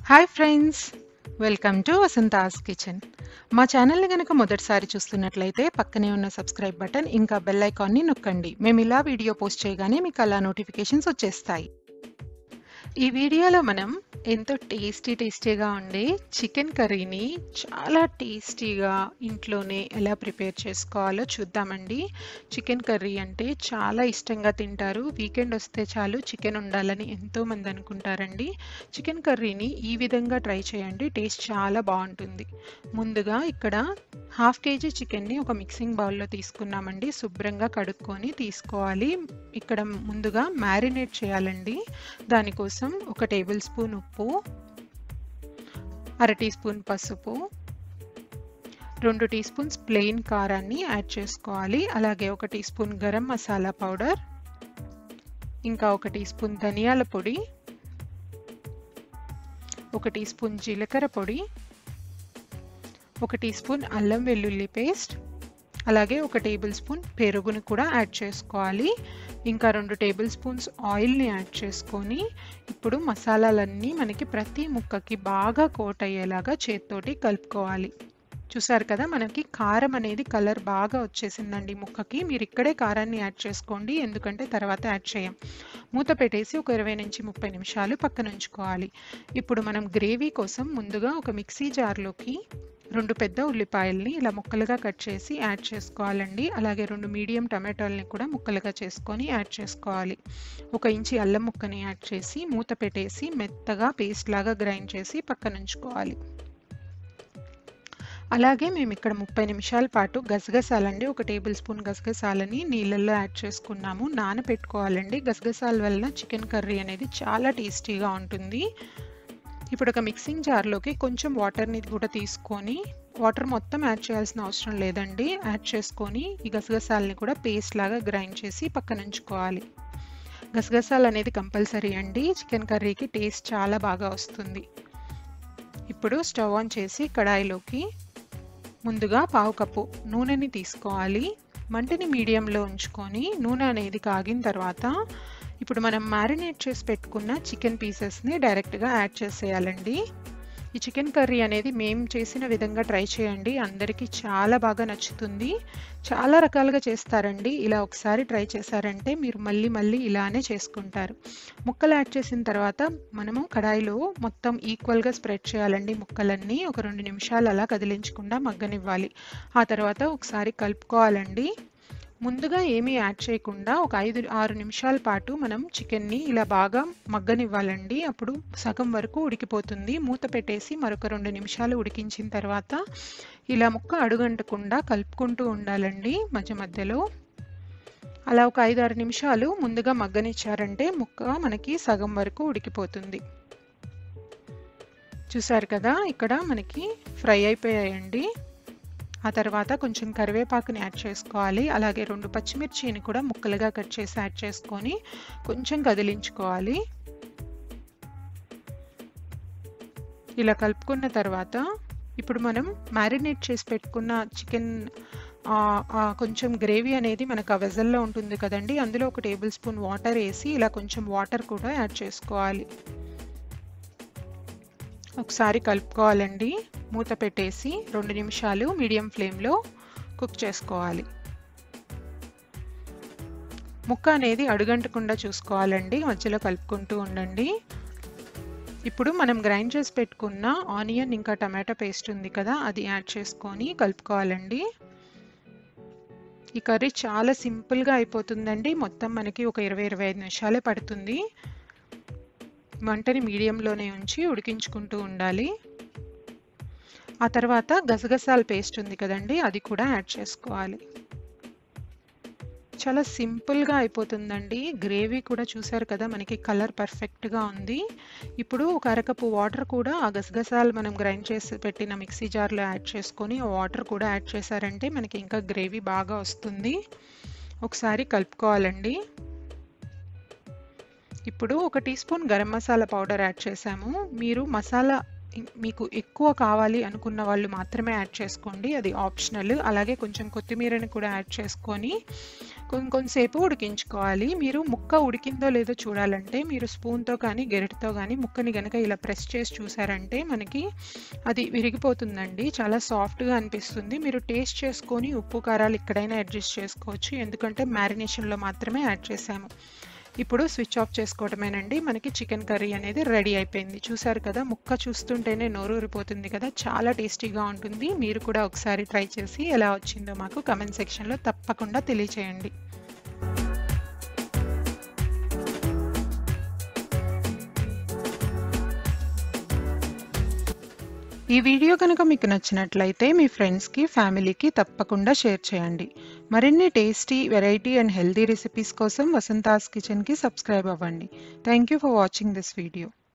hi friends welcome to Vasantha's kitchen మా ఛానల్ని కనుక మొదటిసారి చూస్తున్నట్లయితే పక్కనే ఉన్న సబ్స్క్రైబ్ బటన్ ఇంకా బెల్ ఐకాన్ని నొక్కండి మేము ఇలా వీడియో పోస్ట్ చేయగానే మీకు అలా నోటిఫికేషన్స్ వచ్చేస్తాయి ఈ వీడియోలో మనం ఎంతో టేస్టీ టేస్టీగా ఉండే చికెన్ కర్రీని చాలా టేస్టీగా ఇంట్లోనే ఎలా ప్రిపేర్ చేసుకోవాలో చూద్దామండి చికెన్ కర్రీ అంటే చాలా ఇష్టంగా తింటారు వీకెండ్ వస్తే చాలు చికెన్ ఉండాలని ఎంతోమంది అనుకుంటారండి చికెన్ కర్రీని ఈ విధంగా ట్రై చేయండి టేస్ట్ చాలా బాగుంటుంది ముందుగా ఇక్కడ హాఫ్ కేజీ చికెన్ని ఒక మిక్సింగ్ బౌల్లో తీసుకున్నామండి శుభ్రంగా కడుక్కొని తీసుకోవాలి ఇక్కడ ముందుగా మ్యారినేట్ చేయాలండి దానికోసం ఒక టేబుల్ స్పూన్ ఉప్పు అర టీ స్పూన్ పసుపు రెండు టీ స్పూన్స్ ప్లెయిన్ కారాన్ని యాడ్ చేసుకోవాలి అలాగే ఒక teaspoon garam masala powder ఇంకా ఒక టీ స్పూన్ ధనియాల పొడి ఒక టీ స్పూన్ జీలకర్ర పొడి ఒక టీ స్పూన్ అల్లం వెల్లుల్లి పేస్ట్ అలాగే ఒక టేబుల్ స్పూన్ పెరుగుని కూడా యాడ్ చేసుకోవాలి ఇంకా రెండు టేబుల్ స్పూన్స్ ఆయిల్ని యాడ్ చేసుకొని ఇప్పుడు మసాలాలన్నీ మనకి ప్రతి ముక్కకి బాగా కోట్ అయ్యేలాగా చేత్తోటి కలుపుకోవాలి చూసారు కదా మనకి కారం అనేది కలర్ బాగా వచ్చేసిందండి ముక్కకి మీరు ఇక్కడే కారాన్ని యాడ్ చేసుకోండి ఎందుకంటే తర్వాత యాడ్ చేయం మూత పెట్టేసి ఒక ఇరవై నుంచి ముప్పై నిమిషాలు పక్కన ఉంచుకోవాలి ఇప్పుడు మనం గ్రేవీ కోసం ముందుగా ఒక మిక్సీ జార్లోకి రెండు పెద్ద ఉల్లిపాయల్ని ఇలా ముక్కలుగా కట్ చేసి యాడ్ చేసుకోవాలండి అలాగే రెండు మీడియం టమాటోల్ని కూడా ముక్కలుగా చేసుకొని యాడ్ చేసుకోవాలి ఒక ఇంచి అల్లం ముక్కని యాడ్ చేసి మూత పెట్టేసి మెత్తగా పేస్ట్ లాగా గ్రైండ్ చేసి పక్కన ఉంచుకోవాలి అలాగే మేము ఇక్కడ ముప్పై నిమిషాల పాటు గసగసాలండి ఒక టేబుల్ స్పూన్ గసగసాలని నీళ్ళల్లో యాడ్ చేసుకున్నాము నానబెట్టుకోవాలండి గసగసాల వలన చికెన్ కర్రీ అనేది చాలా టేస్టీగా ఉంటుంది ఇప్పుడు ఒక మిక్సింగ్ జార్లోకి కొంచెం వాటర్ని కూడా తీసుకొని వాటర్ మొత్తం యాడ్ చేయాల్సిన అవసరం లేదండి యాడ్ చేసుకొని ఈ గసగసాలని కూడా పేస్ట్ లాగా గ్రైండ్ చేసి పక్కన ఉంచుకోవాలి గసగసాలు అనేది కంపల్సరీ అండి చికెన్ కర్రీకి టేస్ట్ చాలా బాగా వస్తుంది ఇప్పుడు స్టవ్ ఆన్ చేసి కడాయిలోకి ముందుగా పావు కప్పు నూనెని తీసుకోవాలి మంటని మీడియంలో ఉంచుకొని నూనె అనేది కాగిన తర్వాత ఇప్పుడు మనం మ్యారినేట్ చేసి పెట్టుకున్న చికెన్ పీసెస్ని డైరెక్ట్గా యాడ్ చేసేయాలండి ఈ చికెన్ కర్రీ అనేది మేము చేసిన విధంగా ట్రై చేయండి అందరికీ చాలా బాగా నచ్చుతుంది చాలా రకాలుగా చేస్తారండి ఇలా ఒకసారి ట్రై చేశారంటే మీరు మళ్ళీ మళ్ళీ ఇలానే చేసుకుంటారు ముక్కలు యాడ్ చేసిన తర్వాత మనము కడాయిలో మొత్తం ఈక్వల్గా స్ప్రెడ్ చేయాలండి ముక్కలన్నీ ఒక రెండు నిమిషాలు అలా కదిలించకుండా మగ్గనివ్వాలి ఆ తర్వాత ఒకసారి కలుపుకోవాలండి ముందుగా ఏమీ యాడ్ చేయకుండా ఒక ఐదు ఆరు నిమిషాల పాటు మనం చికెన్ని ఇలా బాగా మగ్గనివ్వాలండి అప్పుడు సగం వరకు ఉడికిపోతుంది మూత పెట్టేసి మరొక రెండు నిమిషాలు ఉడికించిన తర్వాత ఇలా ముక్క అడుగంటకుండా కలుపుకుంటూ ఉండాలండి మధ్య మధ్యలో అలా ఒక ఐదు ఆరు నిమిషాలు ముందుగా మగ్గనిచ్చారంటే ముక్క మనకి సగం వరకు ఉడికిపోతుంది చూసారు కదా ఇక్కడ మనకి ఫ్రై అయిపోయాయండి ఆ తర్వాత కొంచెం కరివేపాకుని యాడ్ చేసుకోవాలి అలాగే రెండు పచ్చిమిర్చిని కూడా ముక్కలుగా కట్ చేసి యాడ్ చేసుకొని కొంచెం కదిలించుకోవాలి ఇలా కలుపుకున్న తర్వాత ఇప్పుడు మనం మ్యారినేట్ చేసి పెట్టుకున్న చికెన్ కొంచెం గ్రేవీ అనేది మనకు ఆ వెజల్లో ఉంటుంది కదండి అందులో ఒక టేబుల్ స్పూన్ వాటర్ వేసి ఇలా కొంచెం వాటర్ కూడా యాడ్ చేసుకోవాలి ఒకసారి కలుపుకోవాలండి మూత పెట్టేసి రెండు నిమిషాలు మీడియం ఫ్లేమ్లో కుక్ చేసుకోవాలి ముక్క అనేది అడుగంటకుండా చూసుకోవాలండి మధ్యలో కలుపుకుంటూ ఉండండి ఇప్పుడు మనం గ్రైండ్ చేసి పెట్టుకున్న ఆనియన్ ఇంకా టమాటో పేస్ట్ ఉంది కదా అది యాడ్ చేసుకొని కలుపుకోవాలండి ఈ కర్రీ చాలా సింపుల్గా అయిపోతుందండి మొత్తం మనకి ఒక ఇరవై ఇరవై ఐదు నిమిషాలే పడుతుంది మంటని మీడియంలోనే ఉంచి ఉడికించుకుంటూ ఉండాలి ఆ తర్వాత గసగసాల పేస్ట్ ఉంది కదండి అది కూడా యాడ్ చేసుకోవాలి చాలా సింపుల్గా అయిపోతుందండి గ్రేవీ కూడా చూసారు కదా మనకి కలర్ పర్ఫెక్ట్గా ఉంది ఇప్పుడు ఒక అరకప్పు వాటర్ కూడా ఆ గసగసాలు మనం గ్రైండ్ చేసి పెట్టిన మిక్సీ జార్లో యాడ్ చేసుకొని ఆ వాటర్ కూడా యాడ్ చేశారంటే మనకి ఇంకా గ్రేవీ బాగా వస్తుంది ఒకసారి కలుపుకోవాలండి ఇప్పుడు ఒక teaspoon garam masala powder add చేసాము మీరు మసాలా మీకు ఎక్కువ కావాలి అనుకున్న వాళ్ళు మాత్రమే యాడ్ చేసుకోండి అది ఆప్షనల్ అలాగే కొంచెం కొత్తిమీరని కూడా యాడ్ చేసుకొని కొన్ని కొంతసేపు ఉడికించుకోవాలి మీరు ముక్క ఉడికిందో లేదో చూడాలంటే మీరు స్పూన్తో కానీ గెరిటతో కానీ ముక్కని గనక ఇలా ప్రెస్ చేసి చూసారంటే మనకి అది విరిగిపోతుందండి చాలా సాఫ్ట్గా అనిపిస్తుంది మీరు టేస్ట్ చేసుకొని ఉప్పు కారాలు ఇక్కడైనా అడ్జస్ట్ చేసుకోవచ్చు ఎందుకంటే మ్యారినేషన్లో మాత్రమే యాడ్ చేసాము ఇప్పుడు స్విచ్ ఆఫ్ చేసుకోవటమేనండి మనకి చికెన్ కర్రీ అనేది రెడీ అయిపోయింది చూసారు కదా ముక్క చూస్తుంటేనే నోరూరిపోతుంది కదా చాలా టేస్టీగా ఉంటుంది మీరు కూడా ఒకసారి ట్రై చేసి ఎలా వచ్చిందో మాకు కమెంట్ సెక్షన్లో తప్పకుండా తెలియచేయండి ఈ వీడియో కనుక మీకు నచ్చినట్లయితే మీ ఫ్రెండ్స్కి ఫ్యామిలీకి తప్పకుండా షేర్ చేయండి మరిన్ని tasty variety and healthy recipes కోసం వసంతాస్ కిచెన్కి సబ్స్క్రైబ్ అవ్వండి thank you for watching this video